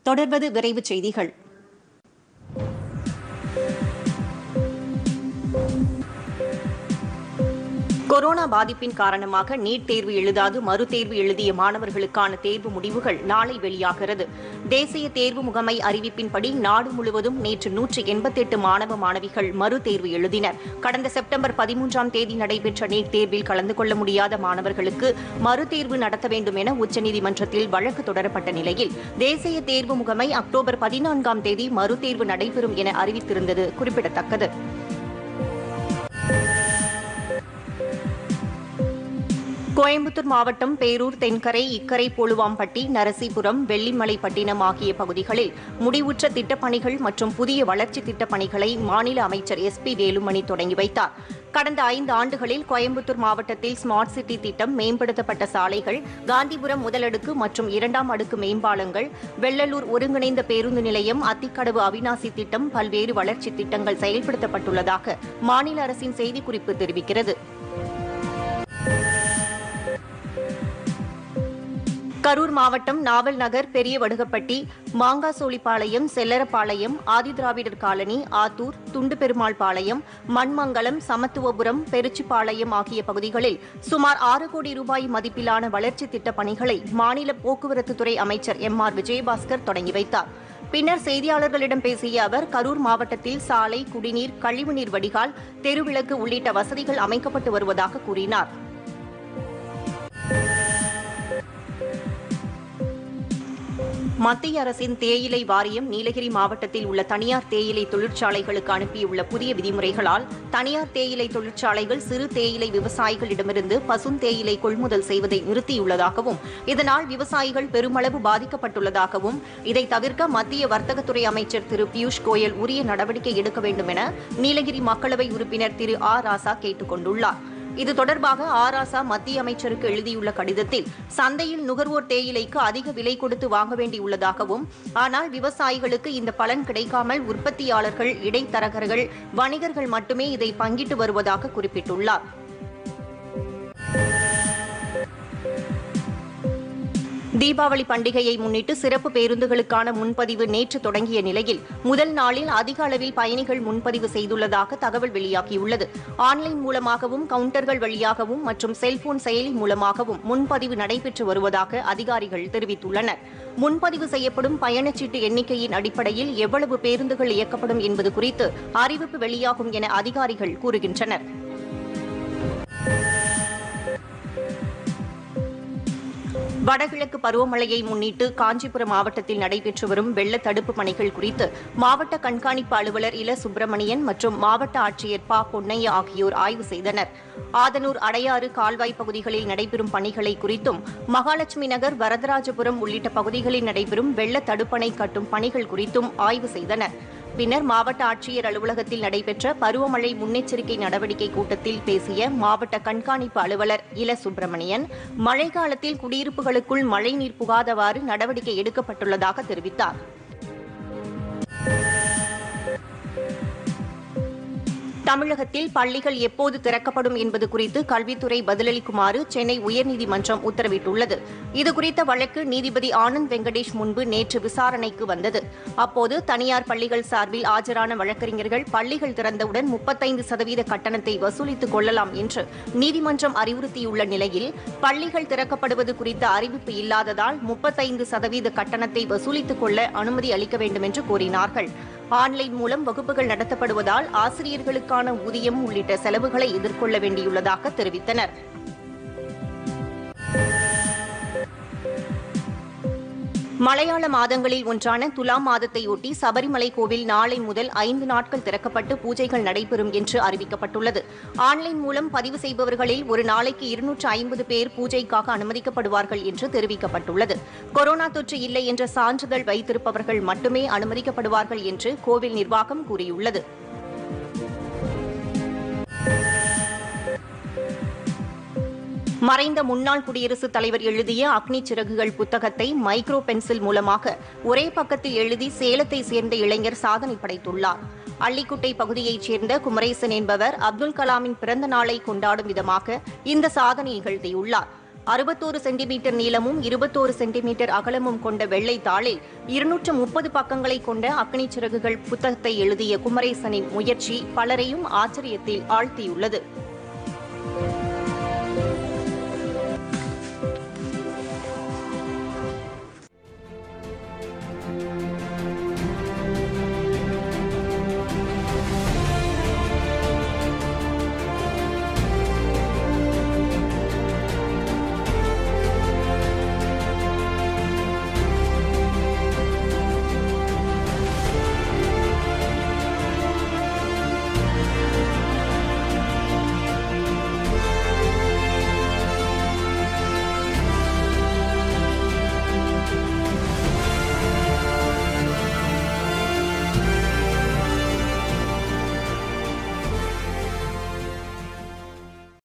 தொடர்வது விரைவுச் செய்திகள் கொரோனா பாதிப்பின் காரணமாக நீட் தேர்வு எழுதாது மறுதேர்வு எழுதிய மாணவர்களுக்கான தேர்வு முடிவுகள் நாளை வெளியாகிறது தேசிய தேர்வு முகமை அறிவிப்பின்படி நாடு முழுவதும் நேற்று நூற்று எண்பத்தெட்டு மாணவ மாணவிகள் மறுதேர்வு எழுதினர் கடந்த செப்டம்பர் பதிமூன்றாம் தேதி நடைபெற்ற நீட் தேர்வில் கலந்து கொள்ள முடியாத மாணவர்களுக்கு மறுதேர்வு நடத்த வேண்டும் என உச்சநீதிமன்றத்தில் வழக்கு தொடரப்பட்ட நிலையில் தேசிய தேர்வு முகமை அக்டோபர் பதினான்காம் தேதி மறுதேர்வு நடைபெறும் என அறிவித்திருந்தது குறிப்பிடத்தக்கது கோயம்புத்தூர் மாவட்டம் பேரூர் தென்கரை இக்கரை போலுவாம்பட்டி நரசிபுரம் வெள்ளிமலைப்பட்டினம் ஆகிய பகுதிகளில் முடிவுற்ற திட்டப்பணிகள் மற்றும் புதிய வளர்ச்சி திட்டப்பணிகளை மாநில அமைச்சர் எஸ் பி வேலுமணி தொடங்கி வைத்தார் கடந்த ஐந்து ஆண்டுகளில் கோயம்புத்தூர் மாவட்டத்தில் ஸ்மார்ட் சிட்டி திட்டம் மேம்படுத்தப்பட்ட சாலைகள் காந்திபுரம் முதலடுக்கு மற்றும் இரண்டாம் அடுக்கு மேம்பாலங்கள் வெள்ளலூர் ஒருங்கிணைந்த பேருந்து நிலையம் அத்திக்கடவு அவினாசி திட்டம் பல்வேறு வளர்ச்சித் திட்டங்கள் செயல்படுத்தப்பட்டுள்ளதாக மாநில அரசின் செய்திக்குறிப்பு தெரிவிக்கிறது கரூர் மாவட்டம் நாவல் நகர் பெரிய வடுகப்பட்டி மாங்காசோலிப்பாளையம் செல்லரப்பாளையம் ஆதிதிராவிடர் காலனி ஆத்தூர் துண்டுபெருமாள் பாளையம் மண்மங்கலம் சமத்துவபுரம் பெருச்சிப்பாளையம் ஆகிய பகுதிகளில் சுமார் ஆறு கோடி ரூபாய் மதிப்பிலான வளர்ச்சி திட்டப் பணிகளை மாநில போக்குவரத்துத்துறை அமைச்சர் எம் ஆர் விஜயபாஸ்கர் தொடங்கி வைத்தார் பின்னர் செய்தியாளர்களிடம் பேசிய அவர் கரூர் மாவட்டத்தில் சாலை குடிநீர் கழிவுநீர் வடிகால் தெருவிளக்கு உள்ளிட்ட வசதிகள் அமைக்கப்பட்டு வருவதாக கூறினார் மத்திய அரசின் தேயிலை வாரியம் நீலகிரி மாவட்டத்தில் உள்ள தனியார் தேயிலை தொழிற்சாலைகளுக்கு அனுப்பியுள்ள புதிய விதிமுறைகளால் தனியார் தேயிலை தொழிற்சாலைகள் சிறு தேயிலை விவசாயிகளிடமிருந்து பசும் தேயிலை கொள்முதல் செய்வதை நிறுத்தியுள்ளதாகவும் இதனால் விவசாயிகள் பெருமளவு பாதிக்கப்பட்டுள்ளதாகவும் இதை தவிர்க்க மத்திய வர்த்தகத்துறை அமைச்சர் திரு பியூஷ் கோயல் உரிய நடவடிக்கை எடுக்க வேண்டும் என நீலகிரி மக்களவை உறுப்பினர் திரு ஆ ராசா கேட்டுக் கொண்டுள்ளார் இது தொடர்பாக ஆராசா மத்திய அமைச்சருக்கு எழுதியுள்ள கடிதத்தில் சந்தையில் நுகர்வோர் தேயிலைக்கு அதிக விலை கொடுத்து வாங்க வேண்டியுள்ளதாகவும் ஆனால் விவசாயிகளுக்கு இந்த பலன் கிடைக்காமல் உற்பத்தியாளர்கள் இடைத்தரகர்கள் வணிகர்கள் மட்டுமே இதை பங்கிட்டு வருவதாக குறிப்பிட்டுள்ளார் தீபாவளி பண்டிகையை முன்னிட்டு சிறப்பு பேருந்துகளுக்கான முன்பதிவு நேற்று தொடங்கிய நிலையில் முதல் நாளில் அதிக அளவில் பயணிகள் முன்பதிவு செய்துள்ளதாக தகவல் வெளியாகியுள்ளது ஆன்லைன் மூலமாகவும் கவுண்டர்கள் வழியாகவும் மற்றும் செல்போன் செயலி மூலமாகவும் முன்பதிவு நடைபெற்று வருவதாக அதிகாரிகள் தெரிவித்துள்ளனர் முன்பதிவு செய்யப்படும் பயணச்சீட்டு எண்ணிக்கையின் அடிப்படையில் எவ்வளவு பேருந்துகள் இயக்கப்படும் என்பது குறித்து அறிவிப்பு வெளியாகும் என அதிகாரிகள் கூறுகின்றனர் வடகிழக்கு பருவமழையை முன்னிட்டு காஞ்சிபுரம் மாவட்டத்தில் நடைபெற்று வரும் வெள்ள தடுப்பு பணிகள் குறித்து மாவட்ட கண்காணிப்பு அலுவலர் இல சுப்பிரமணியன் மற்றும் மாவட்ட ஆட்சியர் ப பொன்னையா ஆகியோர் ஆய்வு செய்தனர் ஆதனூர் அடையாறு கால்வாய் பகுதிகளில் நடைபெறும் பணிகளை குறித்தும் மகாலட்சுமி நகர் வரதராஜபுரம் உள்ளிட்ட பகுதிகளில் நடைபெறும் வெள்ள தடுப்பணை கட்டும் பணிகள் குறித்தும் ஆய்வு செய்தனர் பின்னர் மாவட்ட ஆட்சியர் அலுவலகத்தில் நடைபெற்ற பருவமழை முன்னெச்சரிக்கை நடவடிக்கை கூட்டத்தில் பேசிய மாவட்ட கண்காணிப்பு அலுவலர் இல சுப்பிரமணியன் மழைக்காலத்தில் குடியிருப்புகளுக்குள் மழைநீர் புகாதவாறு நடவடிக்கை எடுக்கப்பட்டுள்ளதாக தெரிவித்தார் தமிழகத்தில் பள்ளிகள் எப்போது திறக்கப்படும் என்பது குறித்து கல்வித்துறை பதிலளிக்குமாறு சென்னை உயர்நீதிமன்றம் உத்தரவிட்டுள்ளது இதுகுறித்த வழக்கு நீதிபதி ஆனந்த் வெங்கடேஷ் முன்பு நேற்று விசாரணைக்கு வந்தது அப்போது தனியார் பள்ளிகள் சார்பில் ஆஜரான வழக்கறிஞர்கள் பள்ளிகள் திறந்தவுடன் முப்பத்தைந்து சதவீத கட்டணத்தை வசூலித்துக் கொள்ளலாம் என்று நீதிமன்றம் அறிவுறுத்தியுள்ள நிலையில் பள்ளிகள் திறக்கப்படுவது குறித்த அறிவிப்பு இல்லாததால் முப்பத்தைந்து சதவீத கட்டணத்தை வசூலித்துக் கொள்ள அனுமதி அளிக்க வேண்டும் என்று கோரினார்கள் ஆன்லைன் மூலம் வகுப்புகள் நடத்தப்படுவதால் ஆசிரியர்களுக்கான ஊதியம் உள்ளிட்ட செலவுகளை எதிர்கொள்ள வேண்டியுள்ளதாக தெரிவித்தனர் மலையாள மாதங்களில் ஒன்றான துலாம் மாதத்தையொட்டி சபரிமலை கோவில் நாளை முதல் ஐந்து நாட்கள் திறக்கப்பட்டு பூஜைகள் நடைபெறும் என்று அறிவிக்கப்பட்டுள்ளது ஆன்லைன் மூலம் பதிவு செய்பவர்களில் ஒரு நாளைக்கு இருநூற்று ஐம்பது பேர் பூஜைக்காக அனுமதிக்கப்படுவார்கள் என்று தெரிவிக்கப்பட்டுள்ளது கொரோனா தொற்று இல்லை என்ற சான்றிதழ் வைத்திருப்பவர்கள் மட்டுமே அனுமதிக்கப்படுவார்கள் என்று கோவில் நிர்வாகம் கூறியுள்ளது மறைந்த முன்னாள் குடியரசுத் தலைவர் எழுதிய அக்னி சிறகுகள் புத்தகத்தை மைக்ரோ பென்சில் மூலமாக ஒரே பக்கத்தில் எழுதி சேலத்தை சேர்ந்த இளைஞர் சாதனை படைத்துள்ளார் அள்ளிக்குட்டை பகுதியைச் சேர்ந்த குமரேசன் என்பவர் அப்துல் கலாமின் பிறந்த நாளை கொண்டாடும் விதமாக இந்த சாதனை நிகழ்த்தியுள்ளார் அறுபத்தோரு சென்டிமீட்டர் நீளமும் இருபத்தோரு சென்டிமீட்டர் அகலமும் கொண்ட வெள்ளை தாளில் இருநூற்று முப்பது பக்கங்களை கொண்ட அக்னி சிறகுகள் புத்தகத்தை எழுதிய குமரேசனின் முயற்சி பலரையும் ஆச்சரியத்தில் ஆழ்த்தியுள்ளது